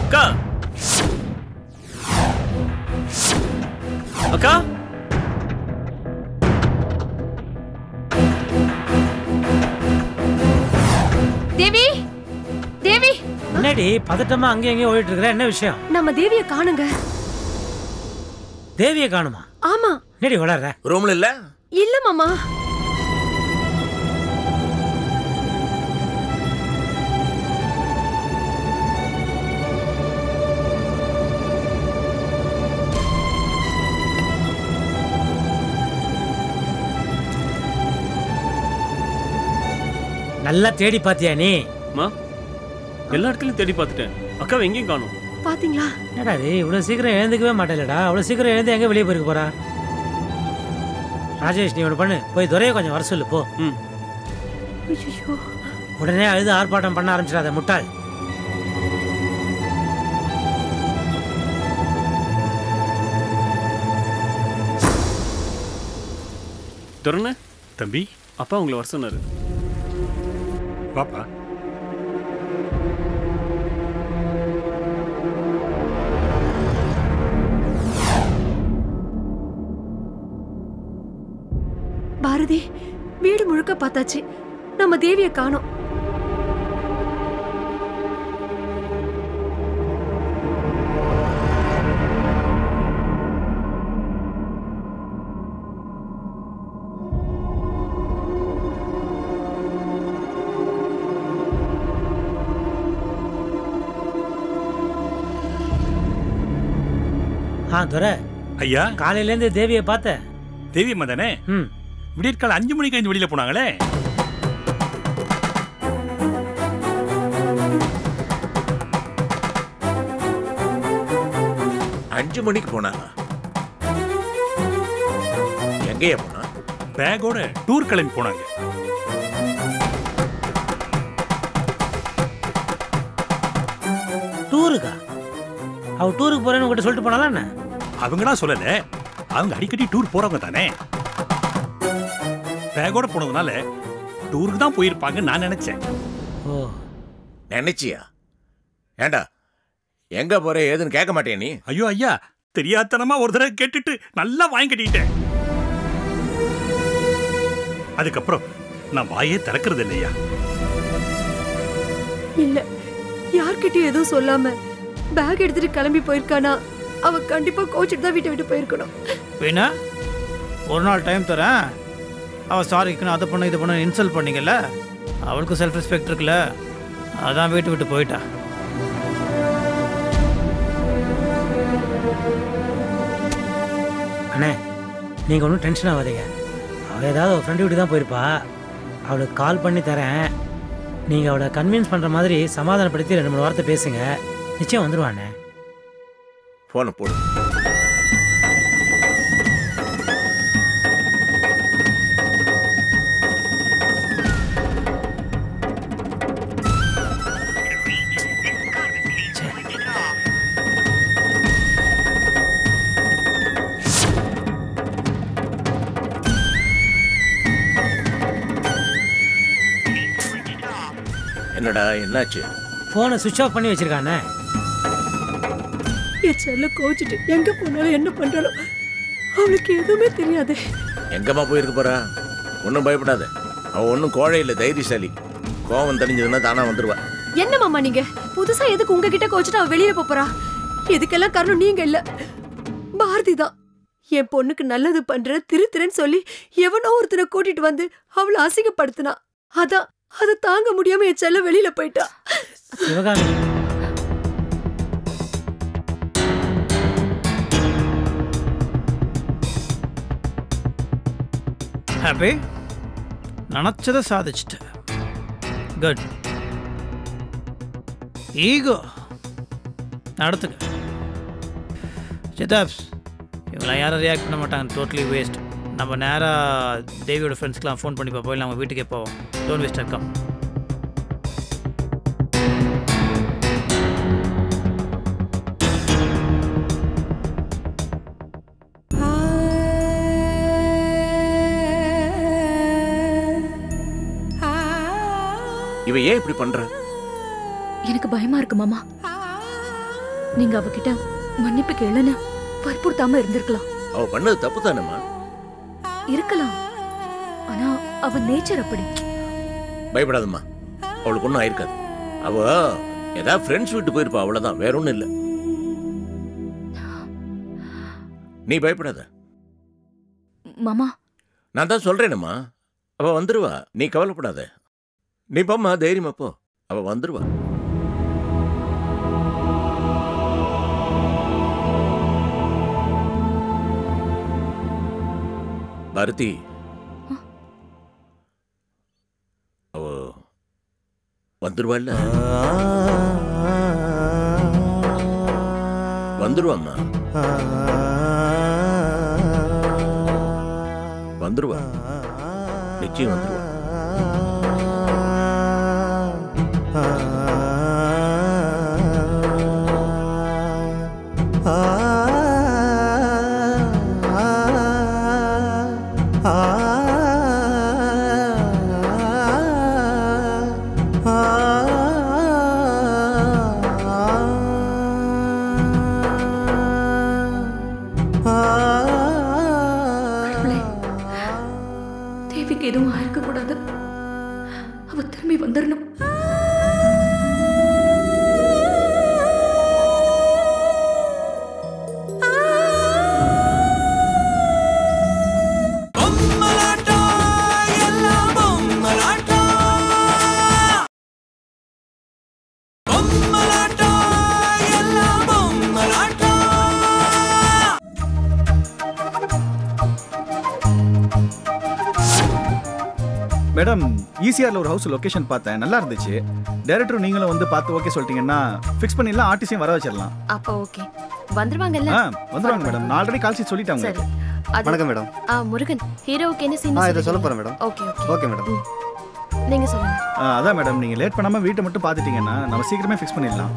அக்கா அக்கா தேவி தேவி என்னடி பதட்டமா அங்கேயும் அங்கேயும் ஓடிட்டு இருக்கிற என்ன விஷயம் நம்ம தேவிய காணுங்க தேவியை காணுமா ஆமா என்னடி வளர்ற ரூம்ல இல்ல இல்ல மாமா நல்லா தேடி பாத்தியா நீ அம்மா எல்லா இடத்துலயும் தேடி பார்த்துட்டேன் அக்காவை எங்கேயும் காணும் பாத்தீங்களா என்னடா இது இவ்வளவு சீக்கிரம் எழுந்துக்கவே மாட்டேலடா அவ்வளவு சீக்கிரம் எழுந்து எங்க வெளியே போயிருக்க போறா ராஜேஷ் நீ ஒன்று பண்ணு போய் துறையை கொஞ்சம் வர சொல்லு போ ம் ஐயோ உடனே அழுது ஆர்ப்பாட்டம் பண்ண ஆரம்பிச்சிடாத முட்டாள் துறண்ண தம்பி அப்பா உங்களை வர சொன்னாரு பாப்பா பாரதி வீடு முழுக்க பார்த்தாச்சு நம்ம தேவிய காணோம் ஆ துரை ஐயா காலையிலேருந்து தேவியை பார்த்த தேவி அம்மா தானே ம் விடியற்கால அஞ்சு மணிக்கு கழிஞ்சு வெளியில போனாங்களே அஞ்சு மணிக்கு போனாங்க எங்கேயா போனா பேக்கோட டூர் கிளம்பி போனாங்க டூருக்கா அவ டூருக்கு போறேன்னு உங்ககிட்ட சொல்லிட்டு போனாலா என்ன அவங்களா சொல்லல அவங்க அடிக்கடி டூர் போறவங்க தானே பேக்கோட போனதுனால டூருக்கு தான் போயிருப்பாங்கன்னு நான் நினைச்சேன் ஓ நினைச்சியா ஏண்டா எங்க போற ஏதுன்னு கேட்க மாட்டேன் நீ ஐயோ ஐயா தெரியாதனமா ஒரு தடவை கேட்டுட்டு நல்லா வாங்கி கட்டிட்டேன் அதுக்கப்புறம் நான் வாயே திறக்கிறது இல்லையா இல்ல யார்கிட்டயும் எதுவும் சொல்லாம பேக் எடுத்துட்டு கிளம்பி போயிருக்கானா அவ கண்டிப்பா கோச்சிட்டு தான் வீட்டை விட்டு போயிருக்கணும் வேணா ஒரு நாள் டைம் தரேன் அவள் சாரிக்குன்னு அதை பண்ண இது பண்ண இன்சல்ட் பண்ணீங்கல்ல அவளுக்கும் செல்ஃப் ரெஸ்பெக்ட் இருக்குல்ல அதான் வீட்டு விட்டு போயிட்டா அண்ணே நீங்க ஒன்றும் டென்ஷன் ஆகாதீங்க அவள் ஏதாவது ஒரு ஃப்ரெண்டு வீட்டு தான் போயிருப்பா அவளுக்கு கால் பண்ணி தரேன் நீங்கள் அவளை கன்வின்ஸ் பண்ணுற மாதிரி சமாதானப்படுத்தி ரெண்டு மூணு வார்த்தை பேசுங்க நிச்சயம் வந்துருவாண்ணே போன போடு என்னடா என்னாச்சு ஃபோனை சுவிட்ச் ஆஃப் பண்ணி வச்சிருக்காண்ணே என் செல்ல கோச்சிட்டு எங்க போனாலும் என்ன பண்றாலும் அவளுக்கு எதுவுமே தெரியாது எங்கம்மா போயிருக்க போறா ஒன்றும் பயப்படாத அவ ஒன்றும் கோழை இல்லை தைரியசாலி கோவம் தெரிஞ்சதுன்னா தானா வந்துருவா என்ன மாமா நீங்க புதுசா எதுக்கு உங்ககிட்ட கோச்சிட்டு அவ வெளியில போப் போறா இதுக்கெல்லாம் காரணம் நீங்க இல்ல பாரதி தான் என் பொண்ணுக்கு நல்லது பண்ற திரு திருன்னு சொல்லி எவனோ ஒருத்தனை கூட்டிட்டு வந்து அவளை அசிங்கப்படுத்தினா அதான் அதை தாங்க முடியாம என் செல்ல வெளியில போயிட்டா சிவகாமி ஹாப்பி நினச்சதை சாதிச்சிட்ட குட் ஈகோ நடத்துக்க சிதாப்ஸ் இவங்களாம் யாரும் ரியாக்ட் பண்ண மாட்டாங்க டோட்டலி வேஸ்ட் நம்ம நேராக தேவியோட ஃப்ரெண்ட்ஸ்க்கெலாம் ஃபோன் பண்ணி பார்ப்போம் இல்லை அவங்க வீட்டுக்கே போவோம் டோன்ட் வேஸ்ட் கம் இவ ஏன் இப்படி பண்ற எனக்கு பயமா இருக்கு மாமா நீங்க அவகிட்ட மன்னிப்பு கேளுன்னு வற்புறுத்தாம இருந்திருக்கலாம் அவ பண்ணது தப்பு தானேம்மா இருக்கலாம் ஆனா அவ நேச்சர் அப்படி பயப்படாதம்மா அவளுக்கு ஒன்றும் ஆயிருக்காது அவ ஏதாவது ஃப்ரெண்ட்ஸ் வீட்டு போயிருப்பா அவ்வளவுதான் வேற ஒன்றும் இல்லை நீ பயப்படாத மாமா நான் தான் சொல்றேனம்மா அவ வந்துருவா நீ கவலைப்படாத நீ போம்மா தைரியமா போ அவ வந்துருவா பாரதி அவ வந்துருவாள்ல வந்துருவாம்மா வந்துருவா நிச்சயம் வந்துருவா கடவுளே, தேவிக்கு எதுவும் ஆயிருக்க கூடாது அவ திரும்பி வந்துடணும் மேடம் ஈசிஆர்ல ஒரு ஹவுஸ் லொகேஷன் பார்த்தேன் நல்லா இருந்துச்சு டைரக்டர் நீங்களும் வந்து பார்த்து ஓகே சொல்லிட்டீங்கன்னா ஃபிக்ஸ் பண்ணிடலாம் ஆர்டிஸ்டையும் வர வச்சிடலாம் அப்போ ஓகே வந்துருவாங்கல்ல ஆ வந்துருவாங்க மேடம் நான் ஆல்ரெடி கால் ஷீட் சொல்லிட்டாங்க சரி அது வணக்கம் மேடம் ஆ முருகன் ஹீரோவுக்கு என்ன சீன் ஆ இதை சொல்ல போகிறேன் madam okay okay okay madam நீங்க சொல்லுங்க ஆ, அதான் மேடம் நீங்க லேட் பண்ணாம வீட்டை மட்டும் பார்த்துட்டீங்கன்னா நம்ம சீக்கிரமே ஃபிக்ஸ் பண்ணிடலாம்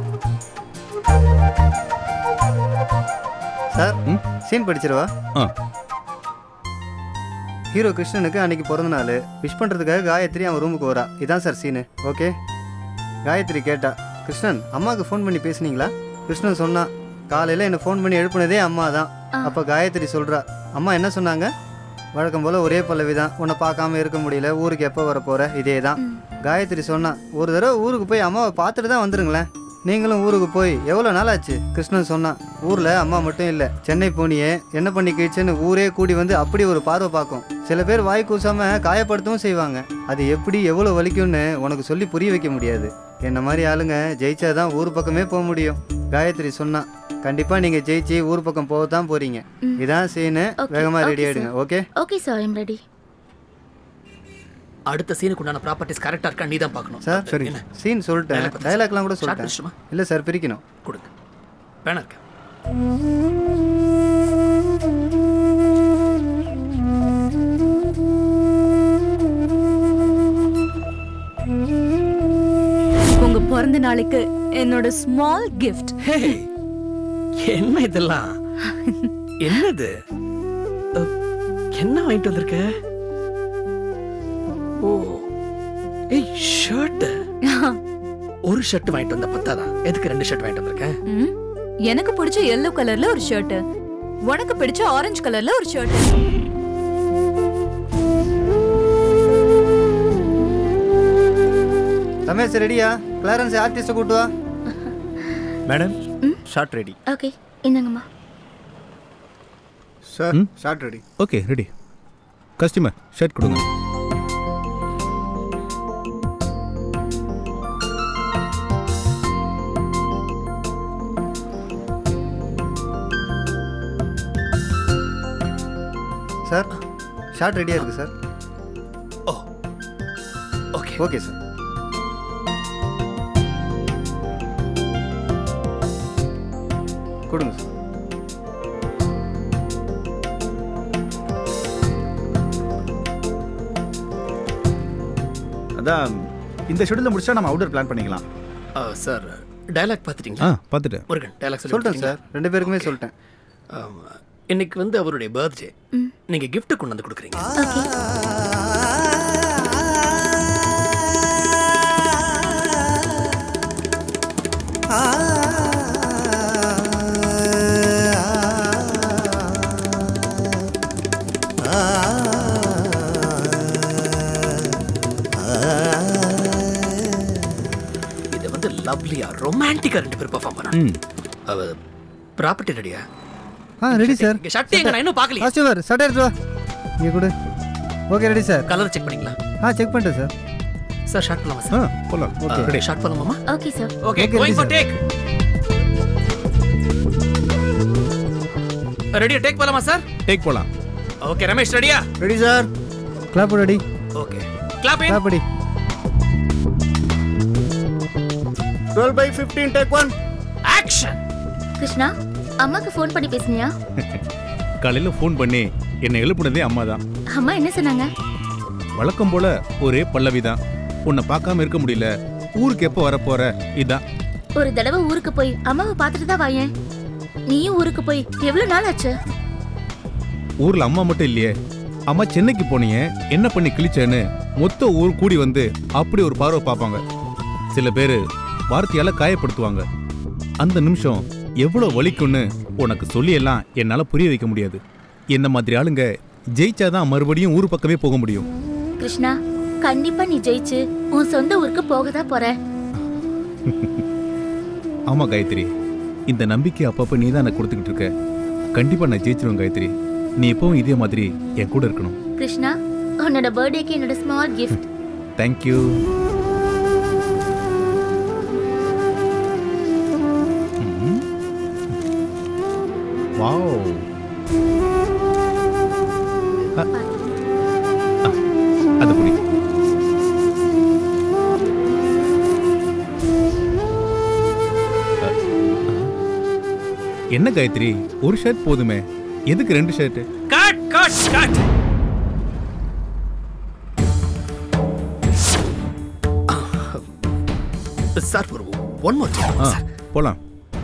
சார் சீன் படிச்சிருவா ஆ. ஹீரோ கிருஷ்ணனுக்கு அன்னைக்கு பிறந்த நாள் விஷ் பண்ணுறதுக்காக காயத்ரி அவன் ரூமுக்கு வரா இதான் சார் சீனு ஓகே காயத்ரி கேட்டா கிருஷ்ணன் அம்மாவுக்கு ஃபோன் பண்ணி பேசுனீங்களா கிருஷ்ணன் சொன்னான் காலையில் என்னை ஃபோன் பண்ணி எழுப்புனதே அம்மா தான் அப்போ காயத்ரி சொல்கிறா அம்மா என்ன சொன்னாங்க வழக்கம் போல் ஒரே பல்லவி தான் உன்னை பார்க்காம இருக்க முடியல ஊருக்கு எப்போ வர போகிற இதே தான் காயத்ரி சொன்னா ஒரு தடவை ஊருக்கு போய் அம்மாவை பார்த்துட்டு தான் வந்துருங்களேன் நீங்களும் ஊருக்கு போய் எவ்வளோ நாள் ஆச்சு கிருஷ்ணன் சொன்னான் ஊரில் அம்மா மட்டும் இல்லை சென்னை போனியே என்ன பண்ணி கிழிச்சுன்னு ஊரே கூடி வந்து அப்படி ஒரு பார்வை பார்க்கும் சில பேர் வாய் கூசாம காயப்படுத்தவும் செய்வாங்க அது எப்படி எவ்வளோ வலிக்கும்னு உனக்கு சொல்லி புரிய வைக்க முடியாது என்ன மாதிரி ஆளுங்க ஜெயிச்சாதான் ஊர் பக்கமே போக முடியும் காயத்ரி சொன்னா கண்டிப்பா நீங்க ஜெயிச்சு ஊர் பக்கம் போக தான் போறீங்க இதான் சீனு Okay, வேகமா okay, ரெடி sir. ஆயிடுங்க okay okay sir I'm ready அடுத்த சீனுக்கு உண்டான ப்ராப்பர்ட்டிஸ் கரெக்டா இருக்கா நீ தான் பார்க்கணும் சார் சரி. என்ன சீன் சொல்லிட்டேன் Dialogue பத்தி டைலாக்லாம் கூட Short சொல்லிட்டேன் பிடிச்சிட்டுமா? இல்லை சார் பிரிக்கணும் கொடுங்க வேணா இருக்க உங்க பிறந்த நாளைக்கு என்னோட ஸ்மால் கிஃப்ட் ஹே என்ன இதெல்லாம் என்னது அ, என்ன வாங்கிட்டு வந்திருக்க ஓ ஏய் ஷர்ட் ஒரு ஷர்ட் வாங்கிட்டு வந்த பத்தாதா எதுக்கு ரெண்டு ஷர்ட் வாங்கிட்டு வந்திருக்கேன் ம், எனக்கு பிடிச்ச எல்லோ கலர்ல ஒரு ஷர்ட் உனக்கு பிடிச்ச ஆரஞ்சு கலர்ல ஒரு ஷர்ட் ரமேஷ் ரெடியா கிளாரன்ஸ் ஆர்டிஸ்ட்டை கூட்டு வா மேடம் ஷார்ட் ரெடி ஓகே இந்தாங்கம்மா sir shot ready okay ready customer shirt கொடுங்க சார் ஷார்ட் ரெடியாக இருக்கு sir oh okay okay sir கொடுங்க சார் அதான் இந்த ஷெடியூலில் முடிச்சா நம்ம அவுட்டர் பிளான் பண்ணிக்கலாம் சார் டயலாக் பார்த்துட்டீங்களா ஆ பார்த்துட்டேன் முருகன் டயலாக் சொல்லி சொல்லிட்டேன் கொடுத்துட்டீங்களா? சார் ரெண்டு பேருக்குமே சொல்லிட்டேன் ஆமா. இன்னைக்கு வந்து அவருடைய பர்த்டே நீங்க gift கொண்டு வந்து கொடுக்குறீங்க லவ்லியா ரொமான்டிக்கா ரெண்டு பேரும் பெர்ஃபார்ம் பண்ணாங்க ம் அவ ப்ராப்பர்ட்டி ரெடியா ஆ ரெடி சார் இங்க ஷர்ட் எங்க நான் இன்னும் பார்க்கலையே கஸ்டமர் சட்டை எடுத்து வா இங்கே கொடு okay ready sir colour check பண்ணிங்களா ஆ செக் பண்ணிட்டேன் சார் சார் ஷர்ட் பண்ணலாமா ஆ சார் போலாம் Okay. ரெடி ஷர்ட் பண்ணலாமா okay sir okay Okay, going ready, for take ரெடியா டேக் பண்ணலாமா சார் டேக் போலாம் ஓகே ரமேஷ் ரெடியா ready sir clap ready okay clap in clap ready twelve by fifteen take one action Krishna அம்மாக்கு phone பண்ணி பேசுனியா காலையில் phone பண்ணி என்னை எழுப்புனதே அம்மா தான் அம்மா என்ன சொன்னாங்க வழக்கம் போல ஒரே பல்லவி தான் உன்னை பார்க்காம இருக்க முடியல ஊருக்கு எப்போ வரப்போற இதான் ஒரு தடவை ஊருக்கு போய் அம்மாவை பார்த்துட்டு தான் வாயேன் நீயும் ஊருக்கு போய் எவ்வளவு நாள் ஆச்சு ஊர்ல அம்மா மட்டும் இல்லையே அம்மா சென்னைக்கு போனீங்க என்ன பண்ணி கிழிச்சேன்னு மொத்த ஊர் கூடி வந்து அப்படி ஒரு பார்வை பார்ப்பாங்க சில பேர் வார்த்தையால காயப்படுத்துவாங்க அந்த நிமிஷம் எவ்வளவு வலிக்கும்னு உனக்கு சொல்லியெல்லாம் என்னால புரிய வைக்க முடியாது என்ன மாதிரி ஆளுங்க ஜெயிச்சாதான் மறுபடியும் ஊர் பக்கமே போக முடியும் கிருஷ்ணா கண்டிப்பா நீ ஜெயிச்சு உன் சொந்த ஊருக்கு போக தான் போற ஆமா காயத்ரி இந்த நம்பிக்கை அப்பப்ப நீ தான் எனக்கு கொடுத்துக்கிட்டு இருக்க கண்டிப்பா நான் ஜெயிச்சிருவேன் காயத்ரி நீ எப்பவும் இதே மாதிரி என் கூட இருக்கணும் கிருஷ்ணா உன்னோட பர்த்டேக்கு என்னோட ஸ்மால் கிஃப்ட் தேங்க்யூ வாவ் அது புடி என்ன காயத்ரி ஒரு ஷர்ட் போதுமே எதுக்கு ரெண்டு shirt cut cut cut sir ஒரு ஒன் மோர் ஆ போலாம்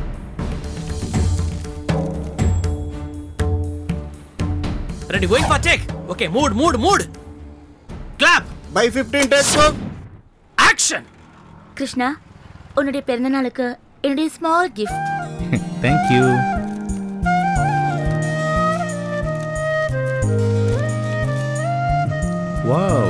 ready going for take okay mood mood mood clap by fifteen take action Krishna உன்னுடைய பிறந்த நாளுக்கு என்னுடைய ஸ்மால் கிஃப்ட் தேங்க்யூ வாவ்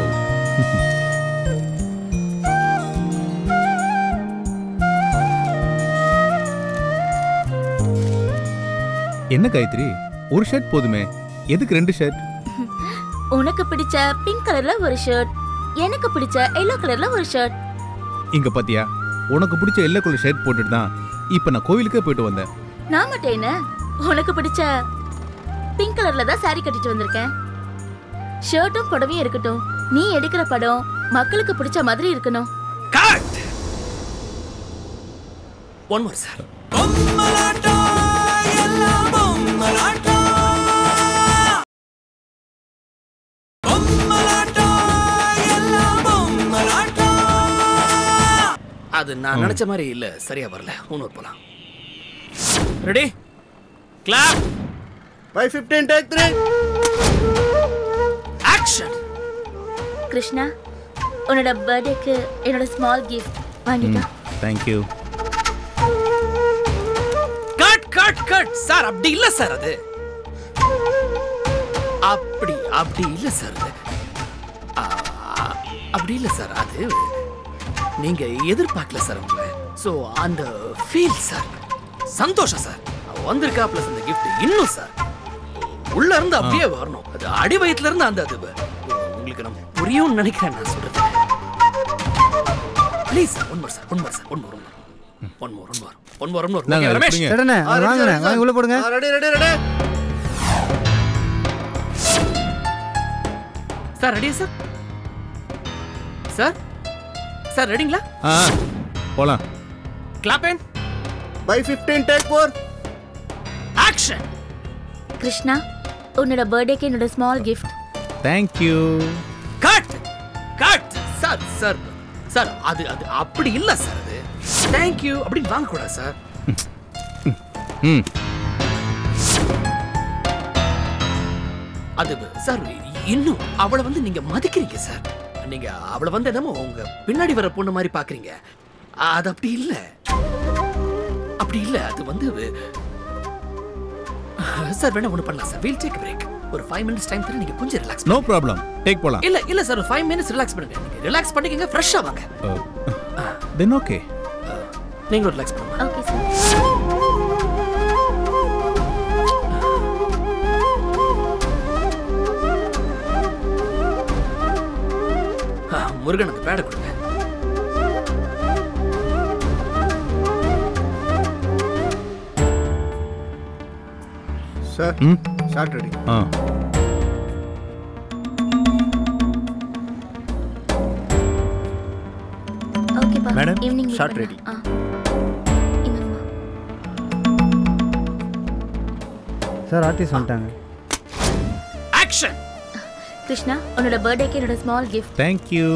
என்ன காயத்ரி ஒரு ஷர்ட் போதுமே எதுக்கு ரெண்டு ஷர்ட் உனக்கு பிடிச்ச பிங்க் கலர்ல ஒரு ஷர்ட் எனக்கு பிடிச்ச எல்லோ கலர்ல ஒரு ஷர்ட் இங்க பாத்தியா உனக்கு பிடிச்ச எல்லோ கலர் ஷர்ட் போட்டுட்டு தான் இப்ப நான் கோவிலுக்கே போயிட்டு வந்தேன் நான் மட்டும் என்ன உனக்கு பிடிச்ச பிங்க் கலர்ல தான் saree கட்டிட்டு வந்திருக்கேன் ஷர்ட்டும் புடவையும் இருக்கட்டும் நீ எடுக்கிற படம் மக்களுக்கு பிடிச்ச மாதிரி இருக்கணும் கட் ஒன் மோர் சார் அது நான் நினைச்ச மாதிரி இல்ல சரியா வரல இன்னொரு போலாம் ready clap by fifteen take three action Krishna உன்னோட பர்த்டேக்கு என்னோட ஸ்மால் கிஃப்ட் வாங்கிக்கோ thank you cut cut cut sir அப்படி இல்ல சார் அது அப்படி அப்படி இல்ல சார் அது ஆ, அப்படி இல்ல சார் அது நீங்க எதிர்பார்க்கல சார் உங்களை சோ அந்த ஃபீல் சார் சந்தோஷம் சார் வந்திருக்கா பிளஸ் அந்த gift இன்னும் சார் உள்ள இருந்து அப்படியே வரணும் அது அடி வயித்துல இருந்து அந்த அது உங்களுக்கு நான் புரியும்னு நினைக்கிறேன் நான் சொல்றது please one more sir one more sir one more one more one more one more one more நாங்க அதை ரமேஷ் பிடிங்க. சரிண்ணே வாங்கண்ணே வாங்கி உள்ள போடுங்க ரெடி ரெடி ரெடி சார் ரெடியா சார் சார் சார் ரெடிங்களா ஆ போலாம் clap in by fifteen take four action Krishna உன்னோட பர்த்டேக்கு என்னோட small gift thank you cut cut sir sir sir அது அது அப்படி இல்ல சார் அது தேங்க் யூ அப்படின்னு வாங்க கூடாது சார் ம் அது சார் இன்னும் அவளை வந்து நீங்க மதிக்கிறீங்க சார் நீங்க அவளை வந்து என்னமோ உங்க பின்னாடி வர பொண்ணு மாதிரி பாக்குறீங்க அது அப்படி இல்ல அப்படி இல்ல அது வந்து சார் வேணா ஒண்ணு பண்ணலாம் சார் வீல் டேக் பிரேக் ஒரு ஃபைவ் மினிட்ஸ் டைம் தர நீங்க கொஞ்சம் ரிலாக்ஸ் நோ ப்ராப்ளம் டேக் போலாம் இல்ல இல்ல சார் ஒரு ஃபைவ் மினிட்ஸ் ரிலாக்ஸ் பண்ணுங்க நீங்க ரிலாக்ஸ் பண்ணிக்கங்க ஃப்ரெஷ்ஷா வாங்க தென் ஓகே நீங்களும் ரிலாக்ஸ் பண்ணுங்க ஓகே சார் ஆ, முருகன் அந்த பேடை கொடுங்க சார் ம் ஷார்ட் ரெடி ஆ ஓகேப்பா Madam, ஈவினிங் shot ready. ஆ இந்தாங்கம்மா. சார் ஆர்டிஸ்ட் வந்துட்டாங்க ஆக்ஷன் கிருஷ்ணா உன்னோட பர்த்டேக்கு என்னோட small gift thank you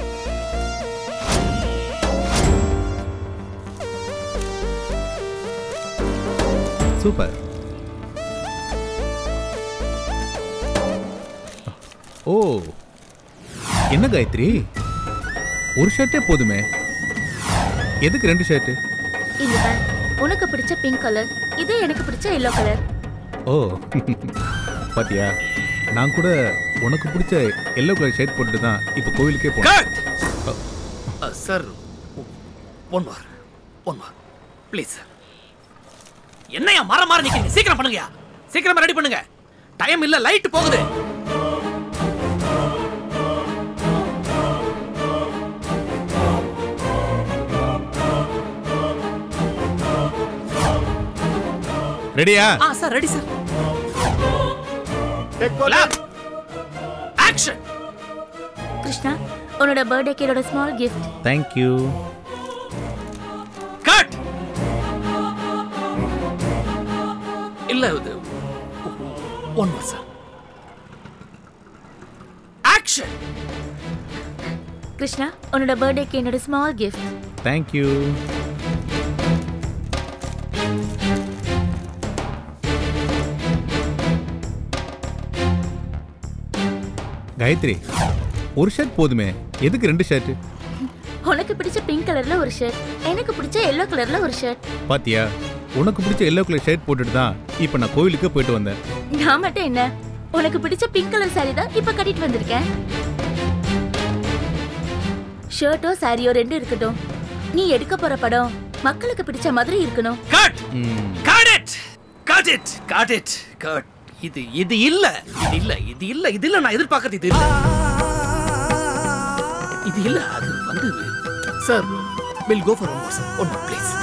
super oh என்ன காயத்ரி ஒரு ஷர்ட்டே போதுமே எதுக்கு ரெண்டு ஷர்ட்டு இங்க பார் உனக்கு பிடிச்ச பிங்க் கலர் இது எனக்கு பிடிச்ச எல்லோ கலர் ஓ பாத்தியா நான் கூட உனக்கு பிடிச்ச எல்லோ கலர் ஷர்ட் போட்டுட்டு தான் இப்போ கோவிலுக்கே போனேன் cut sir one more one more please sir என்னையா மரம் மாற நிக்கிறீங்க சீக்கிரம் பண்ணுங்கயா சீக்கிரமா ரெடி பண்ணுங்க டைம் இல்ல லைட் போகுது ரெடியா ஆ sir ready sir action Krishna உன்னோட பர்த்டேக்கு என்னோட ஸ்மால் கிஃப்ட் தேங்க்யூ கட் இல்ல இது one more sir action Krishna உன்னோட பர்த்டேக்கு என்னோட ஸ்மால் கிஃப்ட் தேங்க்யூ காயத்ரி ஒரு ஷர்ட் போதுமே எதுக்கு ரெண்டு ஷர்ட் உனக்கு பிடிச்ச பிங்க் கலர்ல ஒரு ஷர்ட் எனக்கு பிடிச்ச எல்லோ கலர்ல ஒரு ஷர்ட் பாத்தியா உனக்கு பிடிச்ச எல்லோ கலர் ஷர்ட் போட்டுட்டு தான் இப்போ நான் கோவிலுக்கு போயிட்டு வந்தேன் நான் மட்டும் என்ன உனக்கு பிடிச்ச பிங்க் கலர் saree தான் இப்ப கட்டிட்டு வந்திருக்கேன் ஷர்ட்டோ சாரியோ ரெண்டும் இருக்கட்டும் நீ எடுக்க போற படம் மக்களுக்கு பிடிச்ச மாதிரி இருக்கணும் cut got it got it got it cut இது இது இல்ல இது இல்ல இது இல்ல இது இல்ல நான் எதிர்பார்க்கறது இது இல்ல இது இல்ல அது வந்து sir will go for one more sir one more please